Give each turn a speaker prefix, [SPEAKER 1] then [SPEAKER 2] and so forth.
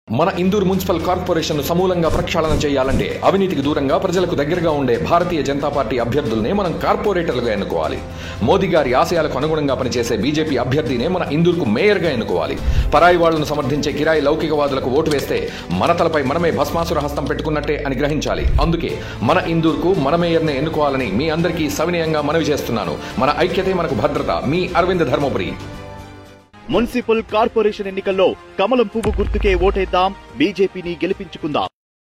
[SPEAKER 1] మన Indur municipal corporation సమూలంగా ప్రక్షాళన చేయాలంటే అవినీతికి దూరంగా ప్రజలకు దగ్గరగా ఉండే భారతీయ జనతా పార్టీ అభ్యర్థులనే మనం కార్పొరేటర్లుగా ఎన్నుకోవాలి మోదీ గారి ఆశయాలకు అనుగుణంగా పనిచేసే బీజేపీ అభ్యర్థినే మన ఇందూరుకు మేయర్గా ఎన్నుకోవాలి పరాయి వాళ్లను సమర్థించే కిరాయి లౌకికవాదులకు ఓటు వేస్తే మన తలపై మనమే భస్మాసుర హస్తం పెట్టుకున్నట్టే అని గ్రహించాలి అందుకే మన ఇందూరుకు మన మేయర్నే ఎన్నుకోవాలని మీ అందరికీ సవినయంగా మనవి చేస్తున్నాను మన ఐక్యతే మనకు భద్రత మీ అరవింద్ ధర్మపురి
[SPEAKER 2] మున్సిపల్ కార్పొరేషన్ ఎన్నికల్లో కమలం పువ్వు గుర్తుకే ఓటేద్దాం బీజేపీని గెలిపించుకుందాం